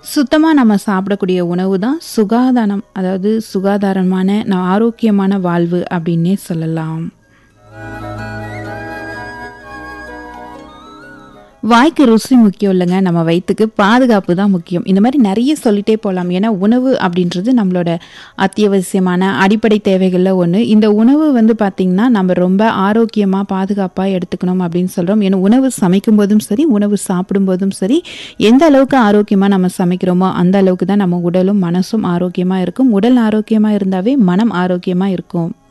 சுத்தமாக நம்ம சாப்பிடக்கூடிய உணவு தான் சுகாதாரம் அதாவது சுகாதாரமான ந- ஆரோக்கியமான வாழ்வு அப்படின்னே சொல்லலாம் வாய்க்கு ருசி முக்கியம் இல்லைங்க நம்ம வயிற்றுக்கு பாதுகாப்பு தான் முக்கியம் இந்த மாதிரி நிறைய சொல்லிட்டே போகலாம் ஏன்னா உணவு அப்படின்றது நம்மளோட அத்தியாவசியமான அடிப்படை தேவைகளில் ஒன்று இந்த உணவு வந்து பார்த்திங்கன்னா நம்ம ரொம்ப ஆரோக்கியமாக பாதுகாப்பாக எடுத்துக்கணும் அப்படின்னு சொல்கிறோம் ஏன்னா உணவு சமைக்கும் போதும் சரி உணவு சாப்பிடும்போதும் சரி எந்த அளவுக்கு ஆரோக்கியமாக நம்ம சமைக்கிறோமோ அந்த அளவுக்கு தான் நம்ம உடலும் மனசும் ஆரோக்கியமாக இருக்கும் உடல் ஆரோக்கியமாக இருந்தாவே மனம் ஆரோக்கியமாக இருக்கும்